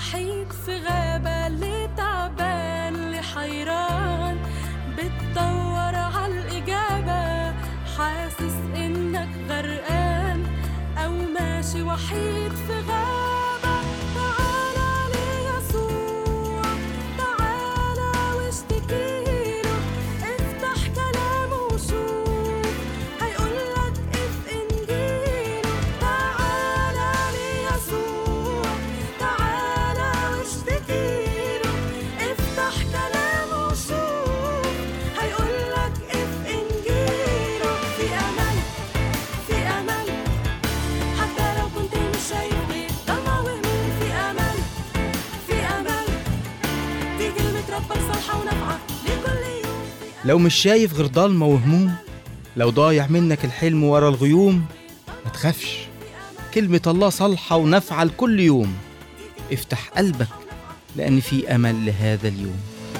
وحيد في غابة اللي تعبان اللي حيران بتدور عالإجابة حاسس إنك غرقان أو ماشي وحيد في غابة تعالى ليسوع تعالى واشتكيله افتح كلامه وشوف هيقولك اف انجيله تعالى ليسوع تعالى واشتكيله افتح كلامه وشوف هيقولك اف انجيله في امل في امل حتى لو كنت مش شايف غير ضلمة وهموم في امل في امل دي كلمة ربك صالحة ونافعة لكل يوم لو مش شايف غير ضلمة وهموم لو ضايع منك الحلم ورا الغيوم ما تخافش كلمة الله صالحة ونافعة لكل يوم افتح قلبك لأن في أمل لهذا اليوم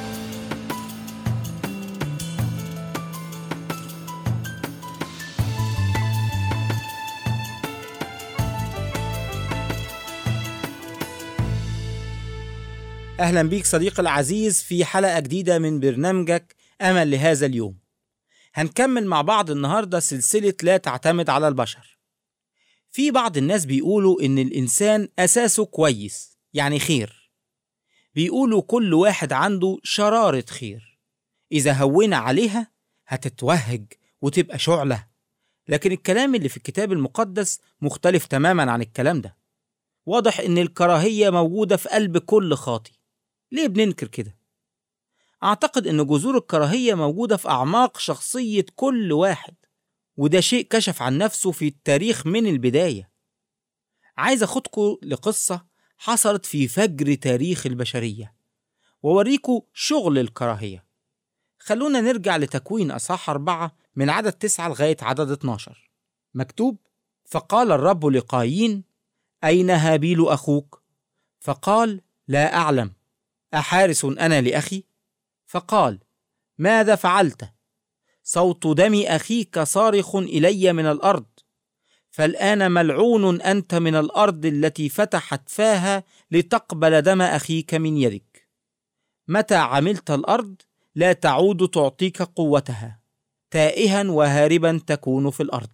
أهلا بيك صديقي العزيز في حلقة جديدة من برنامجك أمل لهذا اليوم هنكمل مع بعض النهاردة سلسلة لا تعتمد على البشر في بعض الناس بيقولوا إن الإنسان أساسه كويس يعني خير بيقولوا كل واحد عنده شرارة خير إذا هونا عليها هتتوهج وتبقى شعلة لكن الكلام اللي في الكتاب المقدس مختلف تماما عن الكلام ده واضح إن الكراهية موجودة في قلب كل خاطي ليه بننكر كده؟ أعتقد إن جذور الكراهية موجودة في أعماق شخصية كل واحد وده شيء كشف عن نفسه في التاريخ من البداية عايز أخدكم لقصة حصلت في فجر تاريخ البشرية ووريكم شغل الكراهية خلونا نرجع لتكوين أصحاح أربعة من عدد تسعة لغاية عدد 12 مكتوب فقال الرب لقايين أين هابيل أخوك؟ فقال لا أعلم أحارس أنا لأخي؟ فقال ماذا فعلت؟ صوت دم أخيك صارخ إلي من الأرض فالآن ملعون أنت من الأرض التي فتحت فاها لتقبل دم أخيك من يدك متى عملت الأرض لا تعود تعطيك قوتها تائها وهاربا تكون في الأرض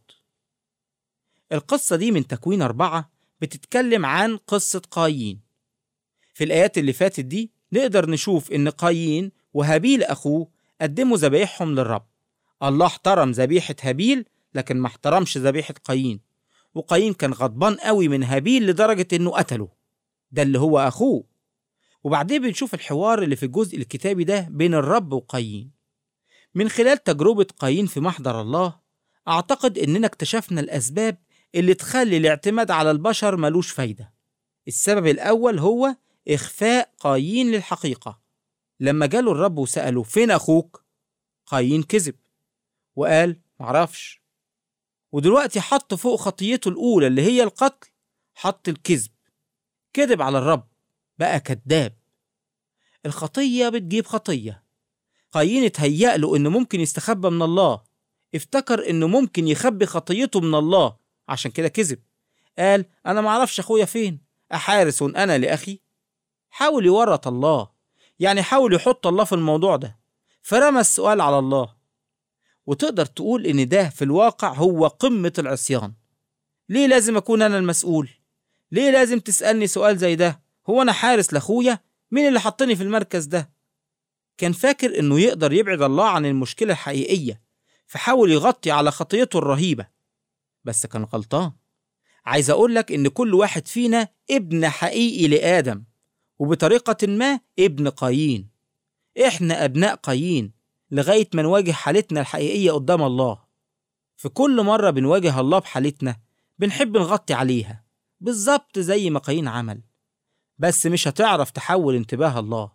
القصة دي من تكوين أربعة بتتكلم عن قصة قايين في الآيات اللي فاتت دي نقدر نشوف إن قايين وهابيل أخوه قدموا ذبايحهم للرب الله احترم ذبيحة هابيل لكن ما احترمش ذبيحة قايين وقايين كان غضبان قوي من هابيل لدرجة إنه قتله ده اللي هو أخوه وبعدين بنشوف الحوار اللي في الجزء الكتابي ده بين الرب وقايين من خلال تجربة قايين في محضر الله أعتقد إننا اكتشفنا الأسباب اللي تخلي الاعتماد على البشر ملوش فايدة السبب الأول هو إخفاء قايين للحقيقة لما جاله الرب وسأله فين أخوك؟ قايين كذب وقال معرفش ودلوقتي حط فوق خطيته الأولى اللي هي القتل حط الكذب كذب على الرب بقى كذاب الخطية بتجيب خطية قايين اتهيأ له إنه ممكن يستخبى من الله افتكر إنه ممكن يخبي خطيته من الله عشان كده كذب قال أنا معرفش أخويا فين أحارس أنا لأخي حاول يورط الله يعني حاول يحط الله في الموضوع ده فرمى السؤال على الله وتقدر تقول إن ده في الواقع هو قمة العصيان ليه لازم أكون أنا المسؤول؟ ليه لازم تسألني سؤال زي ده؟ هو أنا حارس لأخويا؟ مين اللي حطني في المركز ده؟ كان فاكر إنه يقدر يبعد الله عن المشكلة الحقيقية فحاول يغطي على خطيته الرهيبة بس كان غلطان عايز أقول لك إن كل واحد فينا ابن حقيقي لآدم وبطريقة ما ابن قايين إحنا أبناء قايين لغاية ما نواجه حالتنا الحقيقية قدام الله في كل مرة بنواجه الله بحالتنا بنحب نغطي عليها بالظبط زي ما قايين عمل بس مش هتعرف تحول انتباه الله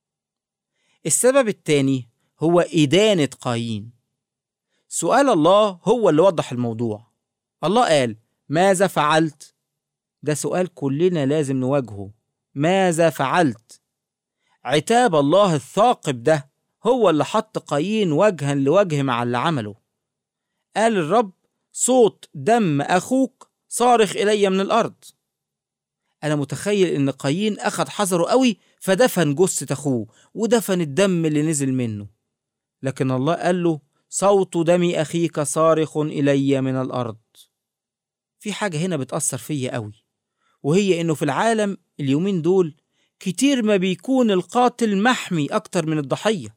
السبب التاني هو إدانة قايين سؤال الله هو اللي وضح الموضوع الله قال ماذا فعلت؟ ده سؤال كلنا لازم نواجهه ماذا فعلت؟ عتاب الله الثاقب ده هو اللي حط قايين وجها لوجه مع اللي عمله قال الرب صوت دم أخوك صارخ إلي من الأرض أنا متخيل إن قايين أخد حذره قوي فدفن جثة أخوه ودفن الدم اللي نزل منه لكن الله قال له صوت دم أخيك صارخ إلي من الأرض في حاجة هنا بتأثر فيا قوي وهي إنه في العالم اليومين دول كتير ما بيكون القاتل محمي أكتر من الضحية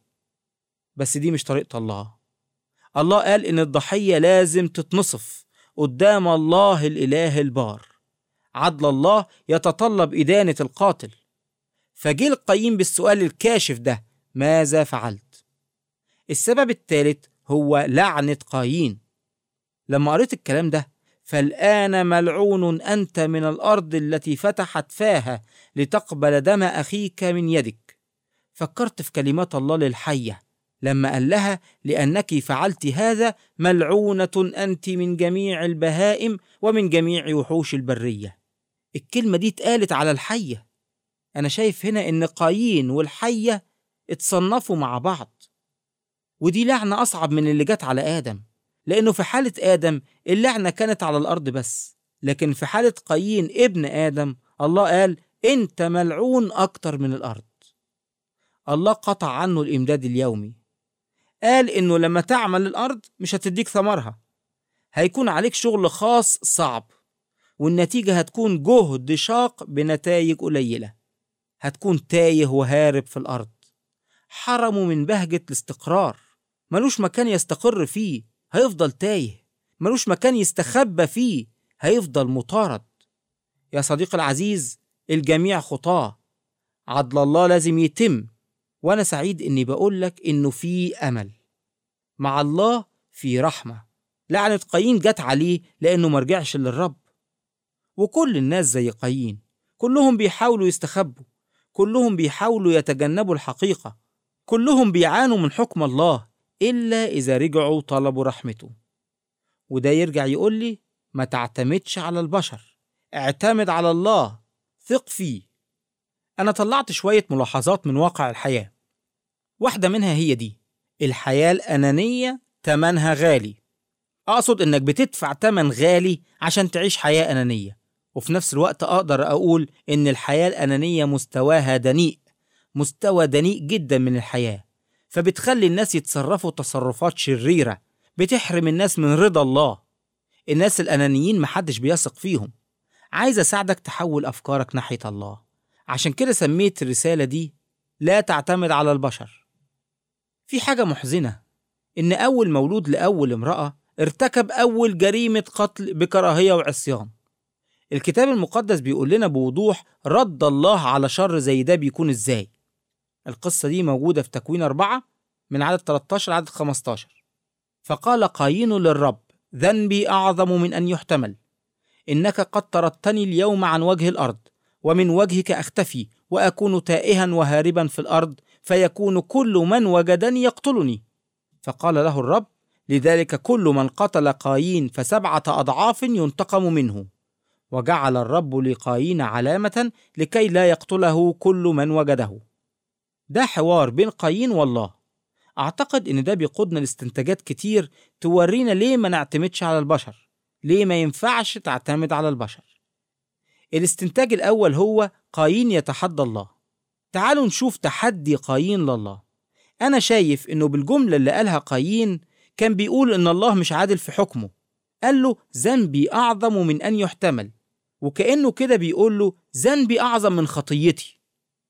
بس دي مش طريقة الله الله قال إن الضحية لازم تتنصف قدام الله الإله البار عدل الله يتطلب إدانة القاتل فجه القيم بالسؤال الكاشف ده ماذا فعلت؟ السبب الثالث هو لعنة قايين لما قريت الكلام ده فالآن ملعون أنت من الأرض التي فتحت فاها لتقبل دم أخيك من يدك فكرت في كلمات الله للحية لما قال لها لأنك فعلت هذا ملعونة أنت من جميع البهائم ومن جميع وحوش البرية الكلمة دي اتقالت على الحية أنا شايف هنا إن قايين والحية اتصنفوا مع بعض ودي لعنة أصعب من اللي جت على آدم لأنه في حالة آدم اللعنة كانت على الأرض بس لكن في حالة قايين ابن آدم الله قال أنت ملعون أكتر من الأرض الله قطع عنه الإمداد اليومي قال إنه لما تعمل الأرض مش هتديك ثمرها هيكون عليك شغل خاص صعب والنتيجة هتكون جهد شاق بنتائج قليلة هتكون تايه وهارب في الأرض حرمه من بهجة الاستقرار ملوش مكان يستقر فيه هيفضل تايه ملوش مكان يستخبى فيه هيفضل مطارد يا صديقي العزيز الجميع خطاه عدل الله لازم يتم وأنا سعيد إني بقول لك إنه في أمل مع الله في رحمة لعنة قايين جت عليه لأنه مرجعش للرب وكل الناس زي قايين كلهم بيحاولوا يستخبوا كلهم بيحاولوا يتجنبوا الحقيقة كلهم بيعانوا من حكم الله إلا إذا رجعوا طلبوا رحمته وده يرجع يقول لي ما تعتمدش على البشر اعتمد على الله ثق فيه أنا طلعت شوية ملاحظات من واقع الحياة واحدة منها هي دي الحياة الأنانية تمنها غالي أقصد إنك بتدفع تمن غالي عشان تعيش حياة أنانية وفي نفس الوقت أقدر أقول إن الحياة الأنانية مستواها دنيء مستوى دنيء جدا من الحياة فبتخلي الناس يتصرفوا تصرفات شريرة بتحرم الناس من رضا الله الناس الأنانيين محدش بيثق فيهم عايز أساعدك تحول أفكارك ناحية الله عشان كده سميت الرسالة دي لا تعتمد على البشر في حاجة محزنة إن أول مولود لأول امرأة ارتكب أول جريمة قتل بكراهية وعصيان الكتاب المقدس بيقول لنا بوضوح رد الله على شر زي ده بيكون إزاي القصة دي موجودة في تكوين أربعة من عدد 13 لعدد 15 فقال قايين للرب ذنبي أعظم من أن يحتمل إنك قد طردتني اليوم عن وجه الأرض ومن وجهك أختفي وأكون تائها وهاربا في الأرض فيكون كل من وجدني يقتلني فقال له الرب لذلك كل من قتل قايين فسبعة أضعاف ينتقم منه وجعل الرب لقايين علامة لكي لا يقتله كل من وجده ده حوار بين قايين والله أعتقد إن ده بيقودنا لاستنتاجات كتير تورينا ليه ما نعتمدش على البشر ليه ما ينفعش تعتمد على البشر الاستنتاج الأول هو قايين يتحدى الله تعالوا نشوف تحدي قايين لله أنا شايف إنه بالجملة اللي قالها قايين كان بيقول إن الله مش عادل في حكمه قال له ذنبي أعظم من أن يحتمل وكأنه كده بيقول له ذنبي أعظم من خطيتي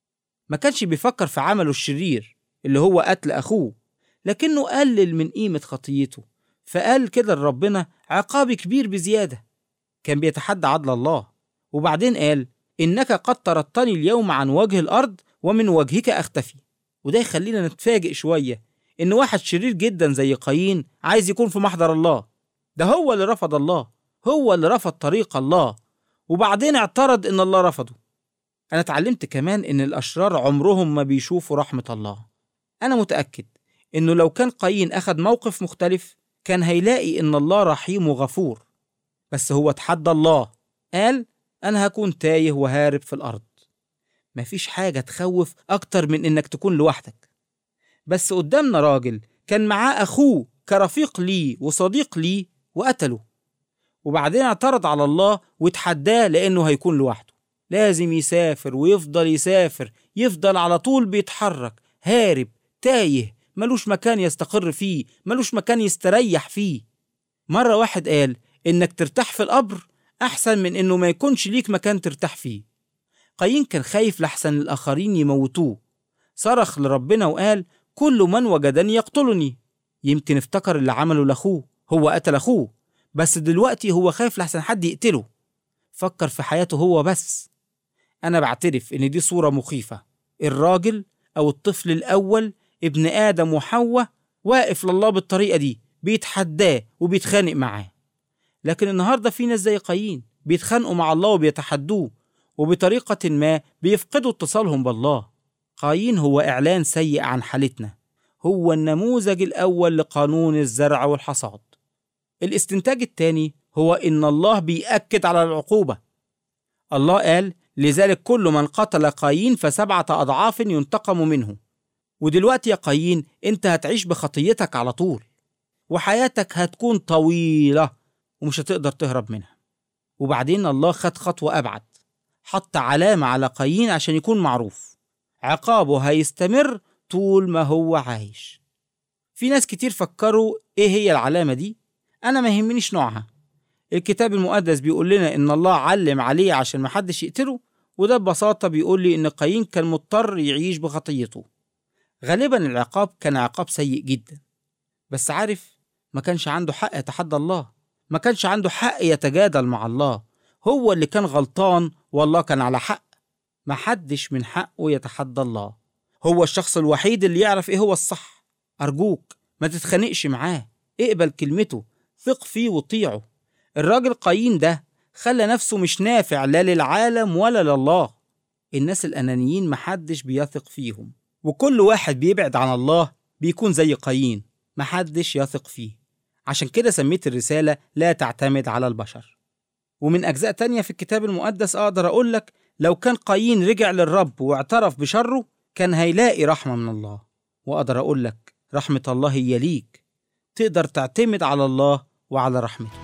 ما كانش بيفكر في عمله الشرير اللي هو قتل أخوه لكنه قلل من قيمة خطيته فقال كده لربنا عقابي كبير بزيادة كان بيتحدى عدل الله وبعدين قال إنك قد طردتني اليوم عن وجه الأرض ومن وجهك أختفي وده يخلينا نتفاجئ شوية إن واحد شرير جدا زي قايين عايز يكون في محضر الله ده هو اللي رفض الله هو اللي رفض طريق الله وبعدين اعترض إن الله رفضه أنا اتعلمت كمان إن الأشرار عمرهم ما بيشوفوا رحمة الله أنا متأكد إنه لو كان قايين أخد موقف مختلف كان هيلاقي إن الله رحيم وغفور بس هو تحدى الله قال أنا هكون تايه وهارب في الأرض مفيش حاجة تخوف أكتر من إنك تكون لوحدك بس قدامنا راجل كان معاه أخوه كرفيق ليه وصديق ليه وقتله وبعدين اعترض على الله وتحداه لأنه هيكون لوحده لازم يسافر ويفضل يسافر يفضل على طول بيتحرك هارب تايه ملوش مكان يستقر فيه ملوش مكان يستريح فيه مرة واحد قال إنك ترتاح في القبر أحسن من إنه ما يكونش ليك مكان ترتاح فيه قايين كان خايف لحسن الآخرين يموتوه صرخ لربنا وقال كل من وجدني يقتلني يمكن افتكر اللي عمله لأخوه هو قتل أخوه بس دلوقتي هو خايف لحسن حد يقتله فكر في حياته هو بس أنا بعترف إن دي صورة مخيفة الراجل أو الطفل الأول ابن آدم وحواء واقف لله بالطريقة دي بيتحداه وبيتخانق معاه لكن النهاردة في ناس زي قايين بيتخانقوا مع الله وبيتحدوه وبطريقة ما بيفقدوا اتصالهم بالله قايين هو إعلان سيء عن حالتنا هو النموذج الأول لقانون الزرع والحصاد الاستنتاج الثاني هو إن الله بيأكد على العقوبة الله قال لذلك كل من قتل قايين فسبعة أضعاف ينتقم منه ودلوقتي يا قايين أنت هتعيش بخطيتك على طول وحياتك هتكون طويلة ومش هتقدر تهرب منها وبعدين الله خد خطوة أبعد حط علامة على قايين عشان يكون معروف عقابه هيستمر طول ما هو عايش في ناس كتير فكروا ايه هي العلامة دي انا ما يهمنيش نوعها الكتاب المقدس بيقول لنا ان الله علم عليه عشان محدش يقتله وده ببساطة بيقول لي ان قايين كان مضطر يعيش بخطيته غالبا العقاب كان عقاب سيء جدا بس عارف ما كانش عنده حق يتحدى الله ما كانش عنده حق يتجادل مع الله هو اللي كان غلطان والله كان على حق ما حدش من حقه يتحدى الله هو الشخص الوحيد اللي يعرف ايه هو الصح أرجوك ما تتخانقش معاه اقبل كلمته ثق فيه وطيعه الراجل قايين ده خلى نفسه مش نافع لا للعالم ولا لله الناس الأنانيين محدش بيثق فيهم وكل واحد بيبعد عن الله بيكون زي قايين محدش يثق فيه عشان كده سميت الرسالة لا تعتمد على البشر ومن أجزاء تانية في الكتاب المقدس أقدر أقولك لو كان قايين رجع للرب واعترف بشره كان هيلاقي رحمة من الله وأقدر أقولك رحمة الله هي ليك تقدر تعتمد على الله وعلى رحمته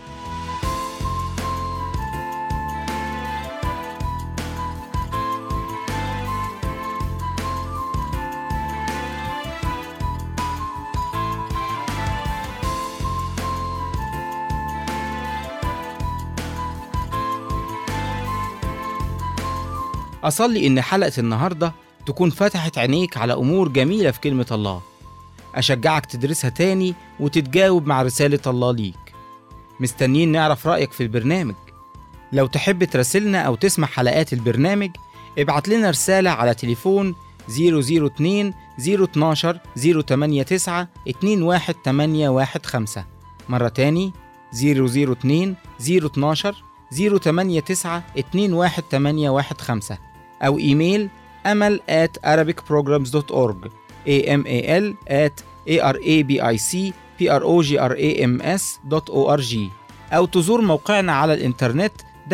أصلي إن حلقة النهاردة تكون فتحت عينيك على أمور جميلة في كلمة الله أشجعك تدرسها تاني وتتجاوب مع رسالة الله ليك مستنيين نعرف رأيك في البرنامج لو تحب تراسلنا أو تسمع حلقات البرنامج ابعت لنا رسالة على تليفون 002 012 089 21815 مرة تاني 002 012 089 21815 أو إيميل أمل at arabicprograms.org amal at arabicprograms.org أو تزور موقعنا على الإنترنت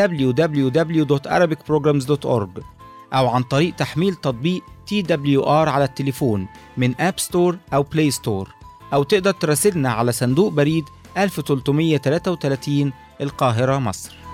www.arabicprograms.org أو عن طريق تحميل تطبيق TWR على التليفون من أب ستور أو بلاي ستور أو تقدر تراسلنا على صندوق بريد 1333 القاهرة مصر